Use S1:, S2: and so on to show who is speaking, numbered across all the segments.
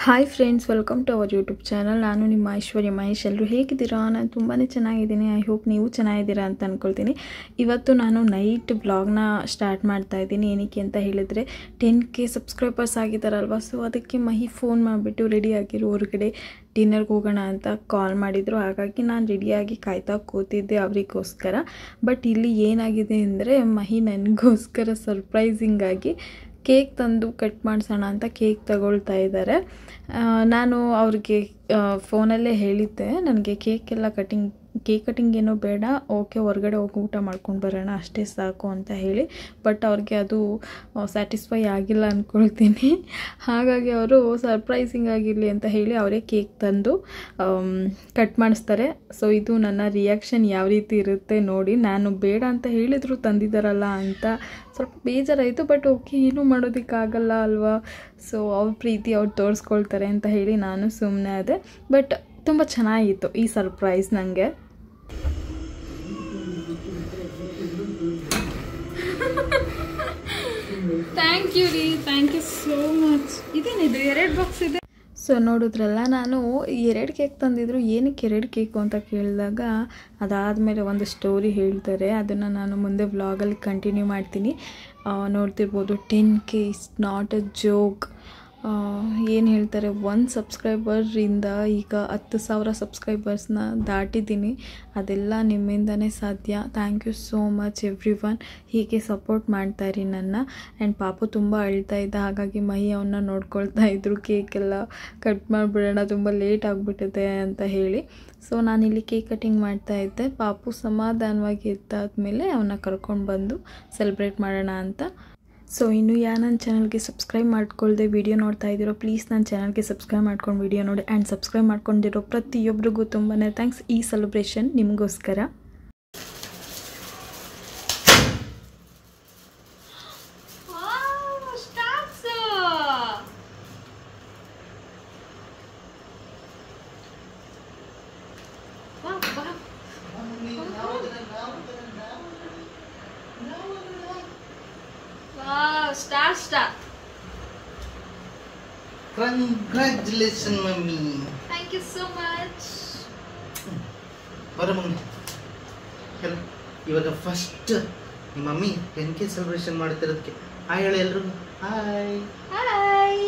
S1: Hi friends welcome to our YouTube channel ನಾನು ನಿಮ್ಮ ಐಶ್ವರ್ಯ ಮಹೇಶ್ ಎಲ್ಲರೂ ಹೇಗಿದ್ದೀರಾ ನಾನು ತುಂಬಾ ಚೆನ್ನಾಗಿದ್ದೀನಿ ಐ ಹೋಪ್ ನೀವು ಚೆನ್ನಾಗಿದ್ದೀರಾ ಅಂತ ಅಂದ್ಕೊಳ್ತೀನಿ ಇವತ್ತು ನಾನು ನೈಟ್ ಬ್ಲಾಗ್ನ ಸ್ಟಾರ್ಟ್ ಮಾಡ್ತಾ ಇದ್ದೀನಿ ಏನಕ್ಕೆ ಅಂತ ಹೇಳಿದರೆ ಟೆನ್ ಕೆ ಸಬ್ಸ್ಕ್ರೈಬರ್ಸ್ ಆಗಿದ್ದಾರಲ್ವ ಸೊ ಅದಕ್ಕೆ ಮಹಿ ಫೋನ್ ಮಾಡಿಬಿಟ್ಟು ರೆಡಿ ಆಗಿರೋ ಹೊರಗಡೆ ಡಿನ್ನರ್ಗೆ ಹೋಗೋಣ ಅಂತ ಕಾಲ್ ಮಾಡಿದರು ಹಾಗಾಗಿ ನಾನು ರೆಡಿಯಾಗಿ ಕಾಯ್ತಾ ಕೂತಿದ್ದೆ ಅವರಿಗೋಸ್ಕರ ಬಟ್ ಇಲ್ಲಿ ಏನಾಗಿದೆ ಅಂದರೆ ಮಹಿ ನನಗೋಸ್ಕರ ಸರ್ಪ್ರೈಸಿಂಗಾಗಿ ಕೇಕ್ ತಂದು ಕಟ್ ಮಾಡಿಸೋಣ ಅಂತ ಕೇಕ್ ತಗೊಳ್ತಾ ಇದ್ದಾರೆ ಆ, ನಾನು ಅವ್ರಿಗೆ ಫೋನಲ್ಲೇ ಹೇಳಿದ್ದೆ ನನಗೆ ಕೇಕ್ ಎಲ್ಲ ಕಟಿಂಗ್ ಕೇಕ್ ಕಟಿಂಗ್ ಏನೋ ಬೇಡ ಓಕೆ ಹೊರಗಡೆ ಹೋಗಿ ಊಟ ಮಾಡ್ಕೊಂಡು ಬರೋಣ ಅಷ್ಟೇ ಸಾಕು ಅಂತ ಹೇಳಿ ಬಟ್ ಅವ್ರಿಗೆ ಅದು ಸ್ಯಾಟಿಸ್ಫೈ ಆಗಿಲ್ಲ ಅಂದ್ಕೊಳ್ತೀನಿ ಹಾಗಾಗಿ ಅವರು ಸರ್ಪ್ರೈಸಿಂಗ್ ಆಗಿರಲಿ ಅಂತ ಹೇಳಿ ಅವರೇ ಕೇಕ್ ತಂದು ಕಟ್ ಮಾಡಿಸ್ತಾರೆ ಸೊ ಇದು ನನ್ನ ರಿಯಾಕ್ಷನ್ ಯಾವ ರೀತಿ ಇರುತ್ತೆ ನೋಡಿ ನಾನು ಬೇಡ ಅಂತ ಹೇಳಿದ್ರು ತಂದಿದ್ದಾರಲ್ಲ ಅಂತ ಸ್ವಲ್ಪ ಬೇಜಾರಾಯಿತು ಬಟ್ ಓಕೆ ಏನೂ ಮಾಡೋದಕ್ಕಾಗಲ್ಲ ಅಲ್ವಾ ಸೊ ಅವ್ರ ಪ್ರೀತಿ ಅವ್ರು ತೋರಿಸ್ಕೊಳ್ತಾರೆ ಅಂತ ಹೇಳಿ ನಾನು ಸುಮ್ಮನೆ ಅದೇ ಬಟ್ ತುಂಬ ಚೆನ್ನಾಗಿತ್ತು ಈ ಸರ್ಪ್ರೈಸ್ ನನಗೆ
S2: ಥ್ಯಾಂಕ್ ಯು ರೀ ಥ್ಯಾಂಕ್ ಯು ಸೋ ಮಚ್ ಇದೇನಿದು ಎರಡು ಬಾಕ್ಸ್ ಇದೆ
S1: ಸೊ ನೋಡಿದ್ರಲ್ಲ ನಾನು ಎರಡು ಕೇಕ್ ತಂದಿದ್ರು ಏನಕ್ಕೆ ಎರಡು ಕೇಕು ಅಂತ ಕೇಳಿದಾಗ ಅದಾದಮೇಲೆ ಒಂದು ಸ್ಟೋರಿ ಹೇಳ್ತಾರೆ ಅದನ್ನು ನಾನು ಮುಂದೆ ವ್ಲಾಗಲ್ಲಿ ಕಂಟಿನ್ಯೂ ಮಾಡ್ತೀನಿ ಆ, ನೋಡ್ತಿರ್ಬೋದು ten K is not a joke ಏನು ಹೇಳ್ತಾರೆ ಒಂದು ಸಬ್ಸ್ಕ್ರೈಬರಿಂದ ಈಗ ಹತ್ತು ಸಾವಿರ ಸಬ್ಸ್ಕ್ರೈಬರ್ಸ್ನ ದಾಟಿದ್ದೀನಿ ಅದೆಲ್ಲ ನಿಮ್ಮಿಂದನೇ ಸಾಧ್ಯ thank you so much every one ಹೀಗೆ ಸಪೋರ್ಟ್ ಮಾಡ್ತಾ ಇರಿ ನನ್ನ ಆ್ಯಂಡ್ ಪಾಪು ತುಂಬ ಅಳ್ತಾ ಇದ್ದ ಹಾಗಾಗಿ ಮಹಿ ಅವನ್ನ ನೋಡ್ಕೊಳ್ತಾ ಇದ್ರು ಕೇಕ್ ಎಲ್ಲ ಕಟ್ ಮಾಡಿಬಿಡೋಣ ತುಂಬ ಲೇಟ್ ಆಗಿಬಿಟ್ಟಿದೆ ಅಂತ ಹೇಳಿ ಸೊ ನಾನಿಲ್ಲಿ ಕೇಕ್ ಕಟಿಂಗ್ ಮಾಡ್ತಾ ಇದ್ದೆ ಪಾಪು ಸಮಾಧಾನವಾಗಿ ಇದ್ದಾದ್ಮೇಲೆ ಅವನ್ನ ಕರ್ಕೊಂಡು ಬಂದು ಸೆಲೆಬ್ರೇಟ್ ಮಾಡೋಣ ಅಂತ ಸೊ ಇನ್ನು ಯಾರು ನನ್ನ ಚಾನಲ್ಗೆ ಸಬ್ಸ್ಕ್ರೈಬ್ ಮಾಡ್ಕೊಳ್ದೆ ವಿಡಿಯೋ ನೋಡ್ತಾ ಇದ್ದೀರೋ ಪ್ಲೀಸ್ ನನ್ನ ಚಾನಲ್ಗೆ ಸಬ್ಸ್ಕ್ರೈಬ್ ಮಾಡ್ಕೊಂಡು ವಿಡಿಯೋ ನೋಡಿ ಆ್ಯಂಡ್ ಸಬ್ಸ್ಕ್ರೈಬ್ ಮಾಡ್ಕೊಂಡಿರೋ ಪ್ರತಿಯೊಬ್ಬರಿಗೂ ತುಂಬಾ ಥ್ಯಾಂಕ್ಸ್ ಈ ಸೆಲೆಬ್ರೇಷನ್ ನಿಮಗೋಸ್ಕರ
S2: stars star star
S3: congratulation mummy
S2: thank you so much
S3: ಬರ ಮಮ್ಮಿ ಹೇಳು ಇವಾಗ ಫಸ್ಟ್ ನಿಮ್ಮ ಮಮ್ಮಿ ಟೆನ್ ಕೆ ಸೆಲೆಬ್ರೇಷನ್ ಮಾಡ್ತಿರೋದಕ್ಕೆ ಹಾಯ್ ಹೇಳಿ ಎಲ್ರಿಗೂ ಹಾಯ್
S2: ಹಾಯ್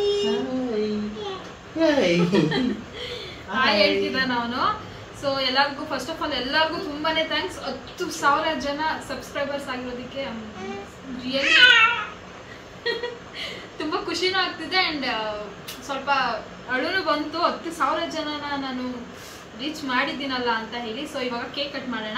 S3: ಹಾಯ್
S2: ಹಾಯ್ ಹೇಳ್ತಿದ್ದಾನೆ ಅವನು ಸೊ ಎಲ್ಲರಿಗೂ ಫಸ್ಟ್ ಆಫ್ ಆಲ್ ಎಲ್ಲರಿಗೂ ತುಂಬಾನೇ ಥ್ಯಾಂಕ್ಸ್ ಹತ್ತು ಸಾವಿರ ಜನ ಸಬ್ಸ್ಕ್ರೈಬರ್ಸ್ ಆಗಿರೋದಕ್ಕೆ ರಿಯಲಿ ತುಂಬಾ ಖುಷಿನೂ ಆಗ್ತಿದೆ ಅಂಡ್ ಸ್ವಲ್ಪ ಅಳುನು ಬಂತು ಹತ್ತು ಸಾವಿರ ಜನನ ನಾನು ರೀಚ್ ಮಾಡಿದ್ದೀನಲ್ಲ ಅಂತ ಹೇಳಿ ಸೊ ಇವಾಗ ಕೇಕ್ ಕಟ್ ಮಾಡೋಣ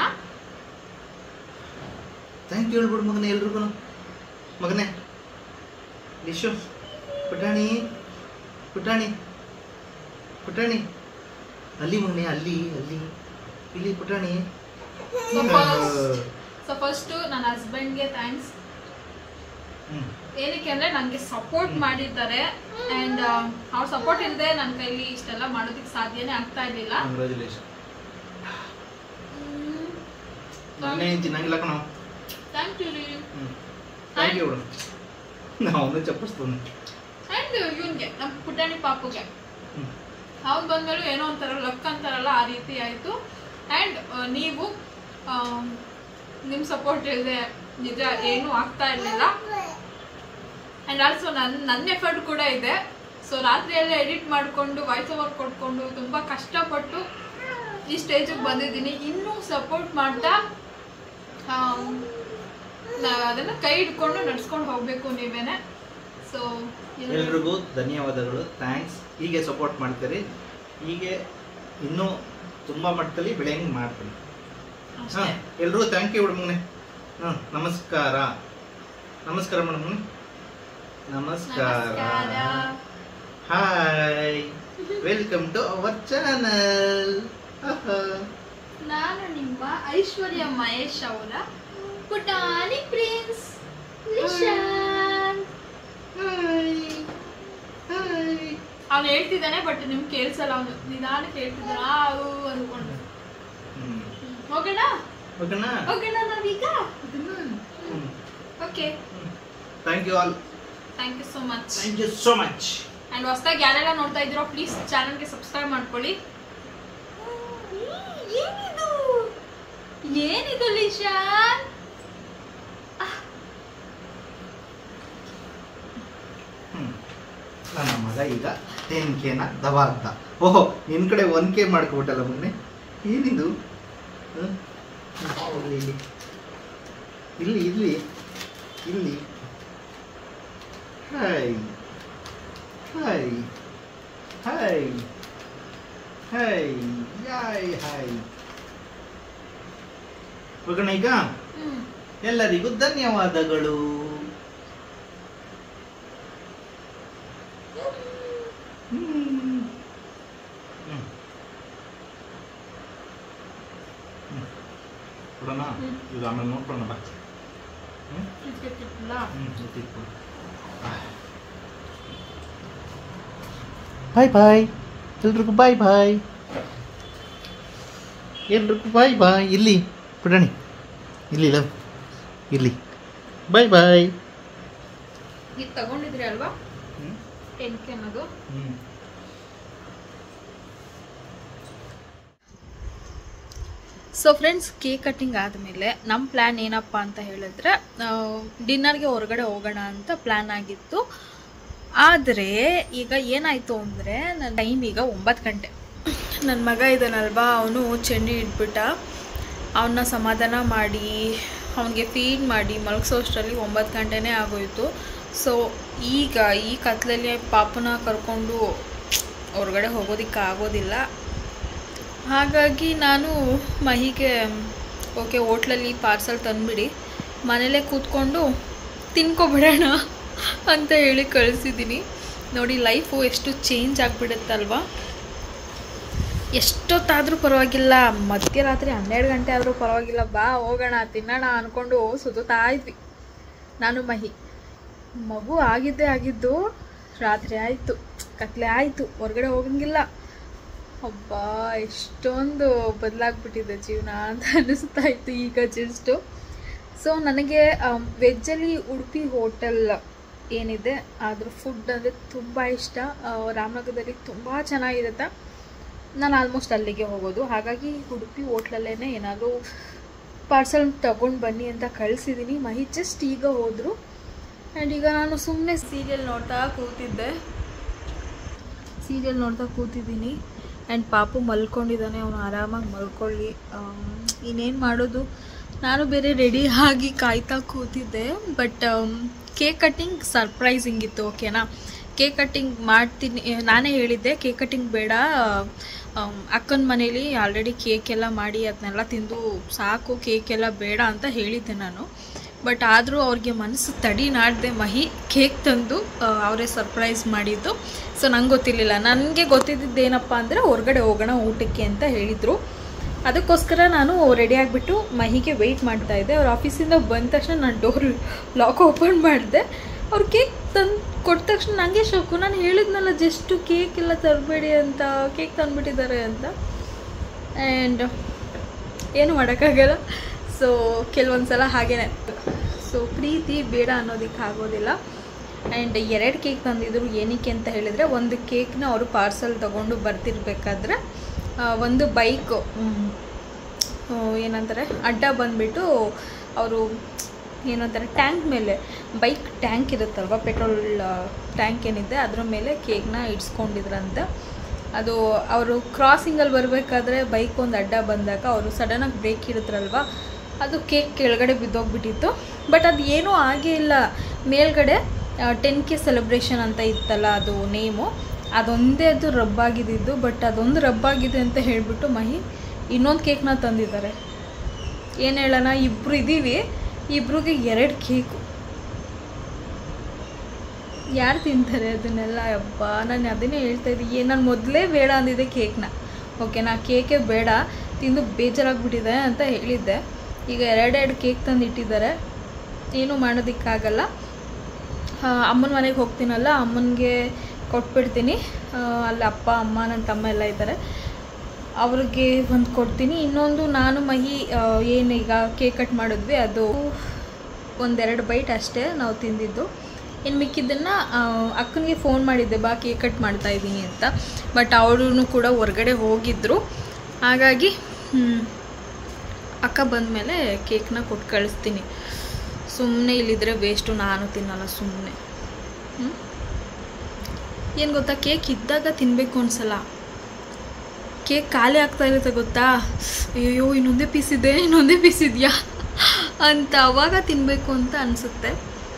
S3: ಥ್ಯಾಂಕ್ ಯು ಹೇಳ್ಬಿಡು ಮಗನೇ ಎಲ್ರಿಗೂ ಮಗನೇ ಲಿಶು ಪುಟಾಣಿ ಪುಟಾಣಿ ಪುಟಾಣಿ ಅಲ್ಲಿ ಮಗನೇ ಅಲ್ಲಿ ಅಲ್ಲಿ ಇಲ್ಲಿ ಪುಟಾಣಿ
S2: ಸೊ ಫಸ್ಟ್ ಸೊ ಫಸ್ಟ್ ನನ್ನ ಹಸ್ಬೆಂಡ್ಗೆ ಥ್ಯಾಂಕ್ಸ್
S3: ಹ್ಮ್
S2: ಏನಕ್ಕೆ ಅಂದ್ರೆ ನನಗೆ ಸಪೋರ್ಟ್ ಮಾಡಿದ್ದಾರೆ ಅಂಡ್ ಅವ್ರ ಸಪೋರ್ಟ್ ಇಲ್ಲದೆ ನನ್ನ ಕೈಲಿ ಇಷ್ಟೆಲ್ಲ ಮಾಡೋದಕ್ಕೆ ಸಾಧ್ಯನೇ ಆಗ್ತಾ ಇರ್ಲಿಲ್ಲ
S3: ಕಂಗ್ರ್ಯಾಚುಲೇಷನ್ ನಾನೇ ಚೆನ್ನಾಗಿಲ್ಲ ಕಣ
S2: ಥ್ಯಾಂಕ್ ಯು ರೀ
S3: ಥ್ಯಾಂಕ್ ಯು ಬಿಡು ನಾವು ಚಪ್ಪಿಸ್ತಾನೆ
S2: ಅಂಡ್ ಇವನ್ಗೆ ನಮ್ಮ ಪುಟಾಣಿ ಪಾಪುಗೆ
S3: ಹ್ಮ್.
S2: ಅವ್ನು ಬಂದ್ಮೇಲೆ ಏನೋ ಒಂಥರ ಲಕ್ ಅಂತಾರಲ್ಲ ಆ ರೀತಿ ಆಯ್ತು ಅಂಡ್ ನೀವು ನಿಮ್ಮ ಸಪೋರ್ಟ್ ಇಲ್ಲದೆ ನಿಜ ಏನೂ ಆಗ್ತಾ ಇರಲಿಲ್ಲ ಅಂಡ್ ಆಲ್ಸೋ ನನ್ನ ನನ್ನ ಎಫರ್ಟ್ ಕೂಡ ಇದೆ ಸೊ ರಾತ್ರಿ ಎಲ್ಲ ಎಡಿಟ್ ಮಾಡಿಕೊಂಡು ವಾಯ್ಸ್ ಓವರ್ ಕೊಟ್ಕೊಂಡು ತುಂಬ ಕಷ್ಟಪಟ್ಟು ಈ ಸ್ಟೇಜಿಗೆ ಬಂದಿದ್ದೀನಿ ಇನ್ನೂ ಸಪೋರ್ಟ್ ಮಾಡ್ತಾ ಆಮ್, ನಾ- ಅದನ್ನ ಕೈ ಹಿಡ್ಕೊಂಡು ನಡ್ಸ್ಕೊಂಡು ಹೋಗ್ಬೇಕು ನೀವೇನೆ ಸೊ
S3: ಎಲ್ರಿಗೂ ಧನ್ಯವಾದಗಳು ಥ್ಯಾಂಕ್ಸ್ ಹೀಗೆ ಸಪೋರ್ಟ್ ಮಾಡ್ತೀರಿ ಹೀಗೆ ಇನ್ನೂ ತುಂಬ ಮಟ್ಟದಲ್ಲಿ ಬೆಳೆಯಂಗೆ ಮಾಡ್ತೀನಿ ಹಾಂ ಎಲ್ರಿಗೂ ಥ್ಯಾಂಕ್ ಯು ಮಗನೆ ಹಾಂ ನಮಸ್ಕಾರ ನಮಸ್ಕಾರ ಮೇಡಮ್ ಮಗನೆ ನಮಸ್ಕಾರ hi welcome to our channel
S2: ನಾನು ನಿಮ್ಮ ಐಶ್ವರ್ಯ ಮಹೇಶ್ ಅವರ ಪುಟಾಣಿ ಪ್ರಿನ್ಸ್ ನಿಶಾಂತ್ ಅವ್ನು ಹೇಳ್ತಿದ್ದಾನೆ ಬಟ್ ನಿಮ್ಗೆ ಕೇಳಿಸಲ್ಲ ಅವನು ನಿಧಾನಕ್ಕೆ ಹೇಳ್ತಿದ್ದಾನೆ ಆ ಊ ಅನ್ಕೊಂಡು ಹೋಗೋಣ
S3: ಓಕೆನಾ
S2: ಹೋಗೋಣ ನಾವೀಗ okay
S3: thank you all
S2: thank you so much
S3: thank you so much
S2: and ಹೊಸ್ದಾಗಿ ಯಾರೆಲ್ಲ ನೋಡ್ತಾ ಇದ್ದೀರೋ ಪ್ಲೀಸ್ ಚಾನಲ್ಗೆ ಸಬ್ಸ್ಕ್ರೈಬ್ ಮಾಡ್ಕೊಳ್ಳಿ ಏನಿದು ಏನಿದು ಲಿಶಾನ್
S3: ಹ್ಮ್. ನನ್ನ ಮಗ ಈಗ ಟೆನ್ ಕೆನ ದವ ಅಂತ ಓಹೋ ನಿನ್ ಕಡೆ ಒನ್ ಕೆ ಮಾಡ್ಕೊಬಿಟ್ಟಲ್ಲ ಮೊನ್ನೆ ಏನಿದು ಹ? ಹ್ಮ್, ಇಲ್ಲಿ ಇಲ್ಲಿ ಇಲ್ಲಿ ಇಲ್ಲಿ hi hi hi hi yay hi ಹೋಗೋಣ ಈಗ
S2: ಹ್ಮ್
S3: ಎಲ್ಲರಿಗೂ ಧನ್ಯವಾದಗಳು ಹ್ಮ್. ಹ್ಮ್. ಹ್ಮ್. ಕೊಡೋಣ
S2: ಹ್ಮ್.
S3: ಈಗ ಆಮೇಲೆ ನೋಡ್ಕೊಳ್ಳೋಣ ಬಾ ಹ್ಮ್
S2: ಫ್ರಿಜ್ಗೆ ಇಟ್ಟಿಲ್ಲ
S3: ಹ್ಮ್ ಎತ್ತಿಟ್ಕೊಡು. ಬಾಯ್ ಬಾಯ್ ಎಲ್ರಿಗೂ ಬಾಯ್ ಬಾಯ್ ಎಲ್ರಿಗೂ ಬಾಯ್ ಬಾಯ್ ಇಲ್ಲಿ ಪುಟಾಣಿ ಇಲ್ಲಿ ಲವ್ ಇಲ್ಲಿ ಬಾಯ್ ಬಾಯ್
S2: ಇದು ತಗೊಂಡಿದ್ರಿ ಅಲ್ವಾ
S3: ಹ್ಞೂ
S2: ಟೆನ್ ಕೆ ಅನ್ನೋದು
S3: ಹ್ಞೂ
S1: ಸೊ ಫ್ರೆಂಡ್ಸ್ ಕೇಕ್ ಕಟ್ಟಿಂಗ್ ಆದಮೇಲೆ ನಮ್ಮ ಪ್ಲ್ಯಾನ್ ಏನಪ್ಪ ಅಂತ ಹೇಳಿದ್ರೆ ಡಿನ್ನರ್ಗೆ ಹೊರಗಡೆ ಹೋಗೋಣ ಅಂತ ಪ್ಲ್ಯಾನ್ ಆಗಿತ್ತು ಆದರೆ ಈಗ ಏನಾಯಿತು ಅಂದರೆ ನನ್ನ ಟೈಮ್ ಈಗ ಒಂಬತ್ತು ಗಂಟೆ ನನ್ನ ಮಗ ಇದ್ದಾನಲ್ವಾ ಅವನು ಚಂಡಿ ಇಟ್ಬಿಟ್ಟ ಅವನ್ನ ಸಮಾಧಾನ ಮಾಡಿ ಅವನಿಗೆ ಫೀಡ್ ಮಾಡಿ ಮಲಗಿಸೋಷ್ಟರಲ್ಲಿ ಒಂಬತ್ತು ಗಂಟೆನೇ ಆಗೋಯಿತು ಸೊ ಈಗ ಈ ಕತ್ಲಲ್ಲಿ ಪಾಪನ ಕರ್ಕೊಂಡು ಹೊರಗಡೆ ಹೋಗೋದಕ್ಕೆ ಆಗೋದಿಲ್ಲ ಹಾಗಾಗಿ ನಾನು ಮಹಿಗೆ ಓಕೆ ಹೋಟ್ಲಲ್ಲಿ ಪಾರ್ಸಲ್ ತಂದುಬಿಡಿ ಮನೇಲೇ ಕೂತ್ಕೊಂಡು ತಿನ್ಕೊಬಿಡೋಣ ಅಂತ ಹೇಳಿ ಕಳಿಸಿದ್ದೀನಿ ನೋಡಿ ಲೈಫು ಎಷ್ಟು ಚೇಂಜ್ ಆಗಿಬಿಡುತ್ತಲ್ವಾ ಎಷ್ಟೊತ್ತಾದರೂ ಪರವಾಗಿಲ್ಲ ಮಧ್ಯರಾತ್ರಿ ಹನ್ನೆರಡು ಗಂಟೆ ಆದರೂ ಪರವಾಗಿಲ್ಲ ಬಾ ಹೋಗೋಣ ತಿನ್ನೋಣ ಅಂದ್ಕೊಂಡು ಸುತ್ತಾ ಇದ್ವಿ ನಾನು ಮಹಿ ಮಗು ಆಗಿದ್ದೇ ಆಗಿದ್ದು ರಾತ್ರಿ ಆಯಿತು ಕತ್ಲೆ ಆಯಿತು ಹೊರಗಡೆ ಹೋಗಂಗಿಲ್ಲ ಅಬ್ಬಾ ಎಷ್ಟೊಂದು ಬದಲಾಗ್ಬಿಟ್ಟಿದೆ ಜೀವನ ಅಂತ ಅನ್ನಿಸ್ತಾ ಇತ್ತು ಈಗ ಜಸ್ಟು ಸೊ ನನಗೆ ವೆಜ್ಜಲ್ಲಿ ಉಡುಪಿ ಹೋಟೆಲ್ ಏನಿದೆ ಅದ್ರ ಫುಡ್ ಅಂದರೆ ತುಂಬ ಇಷ್ಟ ಆ, ರಾಮನಗರದಲ್ಲಿ ತುಂಬ ಚೆನ್ನಾಗಿರುತ್ತೆ ನಾನು ಆಲ್ಮೋಸ್ಟ್ ಅಲ್ಲಿಗೆ ಹೋಗೋದು ಹಾಗಾಗಿ ಉಡುಪಿ ಹೋಟ್ಲಲ್ಲೇ ಏನಾದರೂ ಪಾರ್ಸಲ್ ತಗೊಂಡು ಬನ್ನಿ ಅಂತ ಕಳಿಸಿದ್ದೀನಿ ಮಹಿ ಜಸ್ಟ್ ಈಗ ಹೋದರು ಆ್ಯಂಡ್ ಈಗ ನಾನು ಸುಮ್ಮನೆ ಸೀರಿಯಲ್ ನೋಡ್ತಾ ಕೂತಿದ್ದೆ ಸೀರಿಯಲ್ ನೋಡ್ತಾ ಕೂತಿದ್ದೀನಿ ಆ್ಯಂಡ್ ಪಾಪು ಮಲ್ಕೊಂಡಿದ್ದಾನೆ ಅವನು ಆರಾಮಾಗಿ ಮಲ್ಕೊಳ್ಳಿ ಇನ್ನೇನು ಮಾಡೋದು ನಾನು ಬೇರೆ ರೆಡಿ ಆಗಿ ಕಾಯ್ತಾ ಕೂತಿದ್ದೆ ಬಟ್ ಕೇಕ್ ಕಟ್ಟಿಂಗ್ ಸರ್ಪ್ರೈಸಿಂಗ್ ಇತ್ತು ಓಕೆನಾ ಕೇಕ್ ಕಟ್ಟಿಂಗ್ ಮಾಡ್ತೀನಿ ನಾನೇ ಹೇಳಿದ್ದೆ ಕೇಕ್ ಕಟ್ಟಿಂಗ್ ಬೇಡ ಅಕ್ಕನ ಮನೇಲಿ ಆಲ್ರೆಡಿ ಕೇಕ್ ಎಲ್ಲ ಮಾಡಿ ಅದನ್ನೆಲ್ಲ ತಿಂದು ಸಾಕು ಕೇಕ್ ಎಲ್ಲ ಬೇಡ ಅಂತ ಹೇಳಿದ್ದೆ ನಾನು ಬಟ್ ಆದರೂ ಅವ್ರಿಗೆ ಮನಸ್ಸು ತಡಿ ನಾಡ್ದೆ ಮಹಿ ಕೇಕ್ ತಂದು ಅವರೇ ಸರ್ಪ್ರೈಸ್ ಮಾಡಿದ್ದು ಸೊ ನಂಗೆ ಗೊತ್ತಿರಲಿಲ್ಲ ನನಗೆ ಗೊತ್ತಿದ್ದಿದ್ದು ಏನಪ್ಪ ಅಂದರೆ ಹೊರಗಡೆ ಹೋಗೋಣ ಊಟಕ್ಕೆ ಅಂತ ಹೇಳಿದರು ಅದಕ್ಕೋಸ್ಕರ ನಾನು ರೆಡಿ ಆಗಿಬಿಟ್ಟು ಮಹಿಗೆ ವೆಯ್ಟ್ ಮಾಡ್ತಾ ಇದ್ದೆ ಅವ್ರ ಆಫೀಸಿಂದ ಬಂದ ತಕ್ಷಣ ನಾನು ಡೋರ್ ಲಾಕ್ ಓಪನ್ ಮಾಡಿದೆ ಅವ್ರು ಕೇಕ್ ತಂದು ಕೊಟ್ಟ ತಕ್ಷಣ ನನಗೆ ಶೋಕು ನಾನು ಹೇಳಿದ್ನಲ್ಲ ಜಸ್ಟು ಕೇಕ್ ಎಲ್ಲ ತರಬೇಡಿ ಅಂತ ಕೇಕ್ ತಂದುಬಿಟ್ಟಿದ್ದಾರೆ ಅಂತ ಆ್ಯಂಡ್ ಏನು ಮಾಡೋಕ್ಕಾಗಲ್ಲ ಸೊ ಕೆಲವೊಂದು ಸಲ ಹಾಗೇನೆ ಸೊ ಪ್ರೀತಿ ಬೇಡ ಅನ್ನೋದಕ್ಕೆ ಆಗೋದಿಲ್ಲ ಆ್ಯಂಡ್ ಎರಡು ಕೇಕ್ ತಂದಿದ್ರು ಏನಕ್ಕೆ ಅಂತ ಹೇಳಿದರೆ ಒಂದು ಕೇಕ್ನ ಅವರು ಪಾರ್ಸಲ್ ತೊಗೊಂಡು ಬರ್ತಿರ್ಬೇಕಾದ್ರೆ ಆ, ಒಂದು ಬೈಕು ಏನಂತಾರೆ ಅಡ್ಡ ಬಂದುಬಿಟ್ಟು ಅವರು ಏನಂತಾರೆ ಟ್ಯಾಂಕ್ ಮೇಲೆ ಬೈಕ್ ಟ್ಯಾಂಕ್ ಇರುತ್ತಲ್ವ ಪೆಟ್ರೋಲ್ ಟ್ಯಾಂಕ್ ಏನಿದೆ ಅದ್ರ ಮೇಲೆ ಕೇಕ್ನ ಇಡ್ಸ್ಕೊಂಡಿದ್ರಂತೆ ಅದು ಅವರು ಕ್ರಾಸಿಂಗಲ್ಲಿ ಬರಬೇಕಾದ್ರೆ ಬೈಕ್ ಒಂದು ಅಡ್ಡ ಬಂದಾಗ ಅವರು ಸಡನ್ನಾಗಿ ಬ್ರೇಕ್ ಹಿಡಿದ್ರಲ್ವ ಅದು ಕೇಕ್ ಕೆಳಗಡೆ ಬಿದ್ದೋಗ್ಬಿಟ್ಟಿತ್ತು ಬಟ್ ಅದು ಏನೂ ಆಗೇ ಇಲ್ಲ ಮೇಲ್ಗಡೆ ಟೆನ್ ಕೆ ಸೆಲೆಬ್ರೇಷನ್ ಅಂತ ಇತ್ತಲ್ಲ ಅದು ನೇಮು ಅದೊಂದೇ ಅದು ರಬ್ಬಾಗಿದ್ದಿದ್ದು ಬಟ್ ಅದೊಂದು ರಬ್ಬಾಗಿದೆ ಅಂತ ಹೇಳಿಬಿಟ್ಟು ಮಹಿ ಇನ್ನೊಂದು ಕೇಕ್ನ ತಂದಿದ್ದಾರೆ ಏನು ಹೇಳೋಣ ಇಬ್ಬರು ಇದ್ದೀವಿ ಇಬ್ರಿಗೆ ಎರಡು ಕೇಕು ಯಾರು ತಿಂತಾರೆ ಅದನ್ನೆಲ್ಲ ಹಬ್ಬ ನಾನು ಅದನ್ನೇ ಹೇಳ್ತಾ ಇದ್ದೀನಿ ನಾನು ಮೊದಲೇ ಬೇಡ ಅಂದಿದ್ದೆ ಕೇಕ್ನ ಓಕೆ ನಾ ಕೇಕೇ ಬೇಡ ತಿಂದು ಬೇಜಾರಾಗ್ಬಿಟ್ಟಿದೆ ಅಂತ ಹೇಳಿದ್ದೆ ಈಗ ಎರಡೆರಡು ಕೇಕ್ ತಂದು ಇಟ್ಟಿದ್ದಾರೆ ಏನೂ ಮಾಡೋದಕ್ಕಾಗಲ್ಲ ಆ, ಅಮ್ಮನ ಮನೆಗೆ ಹೋಗ್ತೀನಲ್ಲ ಅಮ್ಮನಿಗೆ ಕೊಟ್ಬಿಡ್ತೀನಿ ಆ, ಅಲ್ಲಿ ಅಪ್ಪ ಅಮ್ಮ ನನ್ನ ತಮ್ಮ ಎಲ್ಲ ಇದ್ದಾರೆ ಅವ್ರಿಗೆ ಒಂದು ಕೊಡ್ತೀನಿ ಇನ್ನೊಂದು ನಾನು ಮಹಿ ಆ, ಏನು ಈಗ ಕೇಕ್ ಕಟ್ ಮಾಡಿದ್ವಿ ಅದು ಒಂದೆರಡು ಬೈಟ್ ಅಷ್ಟೇ ನಾವು ತಿಂದಿದ್ದು ಇನ್ನು ಮಿಕ್ಕಿದ್ದನ್ನು ಅಕ್ಕನಿಗೆ ಫೋನ್ ಮಾಡಿದ್ದೆ ಬಾ ಕೇಕ್ ಕಟ್ ಮಾಡ್ತಾ ಇದ್ದೀನಿ ಅಂತ ಬಟ್ ಅವಳು ಕೂಡ ಹೊರಗಡೆ ಹೋಗಿದ್ದರು ಹಾಗಾಗಿ ಹ್ಮ್, ಅಕ್ಕ ಬಂದಮೇಲೆ ಕೇಕ್ನ ಕೊಟ್ಟು ಕಳಿಸ್ತೀನಿ ಸುಮ್ಮನೆ ಇಲ್ಲಿದ್ರೆ ವೇಸ್ಟು ನಾನು ತಿನ್ನಲ್ಲ ಸುಮ್ಮನೆ ಏನು ಗೊತ್ತಾ ಕೇಕ್ ಇದ್ದಾಗ ತಿನ್ನಬೇಕು ಅನ್ಸಲ್ಲ ಕೇಕ್ ಖಾಲಿ ಆಗ್ತಾ ಇರುತ್ತೆ ಗೊತ್ತಾ ಅಯ್ಯೋ ಇನ್ನೊಂದೇ ಪೀಸ್ ಇದೆ ಇನ್ನೊಂದೇ ಪೀಸ್ ಇದೆಯಾ ಅಂತ ಅವಾಗ ತಿನ್ನಬೇಕು ಅಂತ ಅನಿಸುತ್ತೆ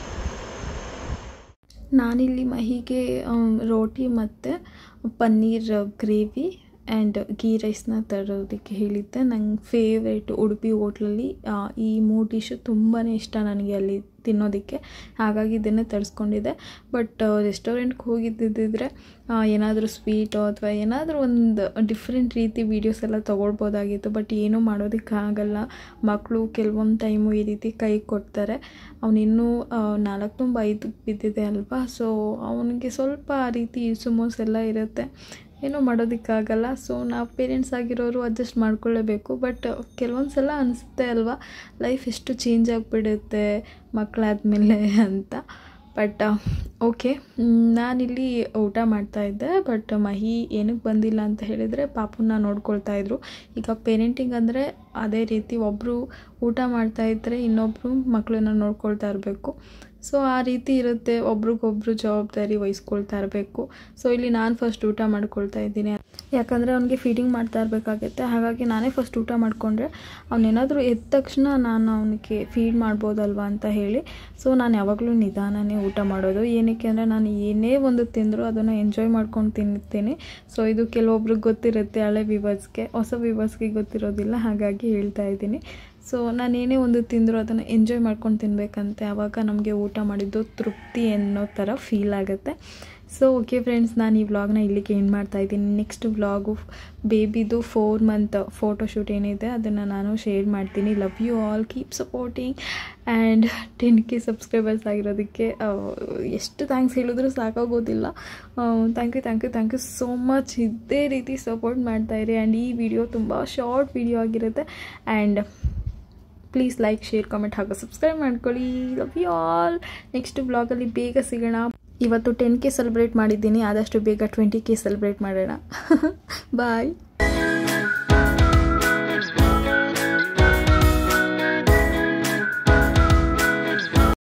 S1: ನಾನಿಲ್ಲಿ ಮಹಿಗೆ ಆಮ್, ರೋಟಿ ಮತ್ತು ಪನ್ನೀರ್ ಗ್ರೇವಿ ಆ್ಯಂಡ್ ಗೀ ರೈಸ್ನ ತರೋದಕ್ಕೆ ಹೇಳಿದ್ದೆ ನಂಗೆ ಫೇವ್ರೇಟ್ ಉಡುಪಿ ಹೋಟ್ಲಲ್ಲಿ ಆ, ಈ ಮೂರು ಡಿಶು ತುಂಬಾ ಇಷ್ಟ ನನಗೆ ಅಲ್ಲಿ ತಿನ್ನೋದಕ್ಕೆ ಹಾಗಾಗಿ ಇದನ್ನೇ ತರಿಸ್ಕೊಂಡಿದ್ದೆ ಬಟ್ ರೆಸ್ಟೋರೆಂಟ್ಗೆ ಹೋಗಿದ್ದಿದ್ದರೆ ಏನಾದರೂ ಸ್ವೀಟೋ ಅಥವಾ ಏನಾದರೂ ಒಂದು ಡಿಫ್ರೆಂಟ್ ರೀತಿ ವೀಡಿಯೋಸ್ ಎಲ್ಲ ತೊಗೊಳ್ಬೋದಾಗಿತ್ತು ಬಟ್ ಏನೂ ಮಾಡೋದಕ್ಕಾಗಲ್ಲ ಮಕ್ಕಳು ಕೆಲವೊಂದು ಟೈಮು ಈ ರೀತಿ ಕೈ ಕೊಡ್ತಾರೆ ಅವನಿನ್ನೂ ನಾಲ್ಕು ತುಂಬ ಐದು ಬಿದ್ದಿದೆ ಅಲ್ವಾ ಸೊ ಅವನಿಗೆ ಸ್ವಲ್ಪ ಆ ರೀತಿ ಸುಮೋಸ್ ಎಲ್ಲ ಇರುತ್ತೆ ಏನೂ ಮಾಡೋದಕ್ಕಾಗಲ್ಲ ಸೊ ನಾವು ಪೇರೆಂಟ್ಸ್ ಆಗಿರೋರು ಅಡ್ಜಸ್ಟ್ ಮಾಡ್ಕೊಳ್ಳೇಬೇಕು ಬಟ್ ಕೆಲವೊಂದು ಸಲ ಅನಿಸುತ್ತೆ ಅಲ್ವಾ ಲೈಫ್ ಎಷ್ಟು ಚೇಂಜ್ ಆಗಿಬಿಡುತ್ತೆ ಮಕ್ಕಳಾದ್ಮೇಲೆ ಅಂತ ಬಟ್ ಓಕೆ ನಾನಿಲ್ಲಿ ಊಟ ಮಾಡ್ತಾಯಿದ್ದೆ ಬಟ್ ಮಹಿ ಏನಕ್ಕೆ ಬಂದಿಲ್ಲ ಅಂತ ಹೇಳಿದರೆ ಪಾಪುನ ನೋಡ್ಕೊಳ್ತಾ ಇದ್ರು ಈಗ ಪೇರೆಂಟಿಂಗ್ ಅಂದರೆ ಅದೇ ರೀತಿ ಒಬ್ಬರು ಊಟ ಮಾಡ್ತಾಯಿದ್ರೆ ಇನ್ನೊಬ್ಬರು ಮಕ್ಕಳನ್ನ ನೋಡ್ಕೊಳ್ತಾ ಇರಬೇಕು ಸೊ ಆ ರೀತಿ ಇರುತ್ತೆ ಒಬ್ರಿಗೊಬ್ರು ಜವಾಬ್ದಾರಿ ವಹಿಸ್ಕೊಳ್ತಾ ಇರಬೇಕು ಸೊ ಇಲ್ಲಿ ನಾನು ಫಸ್ಟ್ ಊಟ ಮಾಡ್ಕೊಳ್ತಾ ಇದ್ದೀನಿ ಯಾಕಂದರೆ ಅವನಿಗೆ ಫೀಡಿಂಗ್ ಮಾಡ್ತಾ ಇರಬೇಕಾಗತ್ತೆ ಹಾಗಾಗಿ ನಾನೇ ಫಸ್ಟ್ ಊಟ ಮಾಡಿಕೊಂಡ್ರೆ ಅವನೇನಾದರೂ ಎದ್ದ ತಕ್ಷಣ ನಾನು ಅವನಿಗೆ ಫೀಡ್ ಮಾಡ್ಬೋದಲ್ವಾ ಅಂತ ಹೇಳಿ ಸೊ ನಾನು ಯಾವಾಗಲೂ ನಿಧಾನನೇ ಊಟ ಮಾಡೋದು ಏನಕ್ಕೆ ಅಂದರೆ ನಾನು ಏನೇ ಒಂದು ತಿಂದರೂ ಅದನ್ನು ಎಂಜಾಯ್ ಮಾಡ್ಕೊಂಡು ತಿನ್ನುತ್ತೇನೆ ಸೊ ಇದು ಕೆಲವೊಬ್ರಿಗೆ ಗೊತ್ತಿರುತ್ತೆ ಹಳೆ ವಿವರ್ಸ್ಗೆ ಹೊಸ ವಿವರ್ಸ್ಗೆ ಗೊತ್ತಿರೋದಿಲ್ಲ ಹಾಗಾಗಿ ಹೇಳ್ತಾ ಇದ್ದೀನಿ ಸೊ ನಾನು ಏನೇ ಒಂದು ತಿಂದರೂ ಅದನ್ನು ಎಂಜಾಯ್ ಮಾಡ್ಕೊಂಡು ತಿನ್ನಬೇಕಂತೆ ಆವಾಗ ನಮಗೆ ಊಟ ಮಾಡಿದ್ದು ತೃಪ್ತಿ ಅನ್ನೋ ಥರ ಫೀಲ್ ಆಗುತ್ತೆ ಸೊ ಓಕೆ ಫ್ರೆಂಡ್ಸ್ ನಾನು ಈ ವ್ಲಾಗ್ನ ಇಲ್ಲಿಗೆ ಎಂಡ್ ಮಾಡ್ತಾ ಇದ್ದೀನಿ ನೆಕ್ಸ್ಟ್ ವ್ಲಾಗು ಬೇಬಿದು ಫೋರ್ ಮಂತ್ ಫೋಟೋಶೂಟ್ ಏನಿದೆ ಅದನ್ನು ನಾನು ಶೇರ್ ಮಾಡ್ತೀನಿ love you all keep supporting and ten K subscribers ಆಗಿರೋದಕ್ಕೆ ಆ, ಎಷ್ಟು ಥ್ಯಾಂಕ್ಸ್ ಹೇಳಿದ್ರು ಸಾಕಾಗೋದಿಲ್ಲ thank you thank you thank you so much ಇದೇ ರೀತಿ ಸಪೋರ್ಟ್ ಮಾಡ್ತಾಯಿರಿ ಆ್ಯಂಡ್ ಈ ವಿಡಿಯೋ ತುಂಬ ಶಾರ್ಟ್ ವಿಡಿಯೋ ಆಗಿರುತ್ತೆ and please like share comment ಹಾಗೂ ಸಬ್ಸ್ಕ್ರೈಬ್ ಮಾಡ್ಕೊಳ್ಳಿ ಲವ್ ಯು ಆಲ್ ನೆಕ್ಸ್ಟ್ ಬ್ಲಾಗಲ್ಲಿ ಬೇಗ ಸಿಗೋಣ ಇವತ್ತು ಟೆನ್ ಕೆ ಸೆಲೆಬ್ರೇಟ್ ಮಾಡಿದ್ದೀನಿ ಆದಷ್ಟು ಬೇಗ ಟ್ವೆಂಟಿ ಕೆ ಸೆಲೆಬ್ರೇಟ್ ಮಾಡೋಣ ಬಾಯ್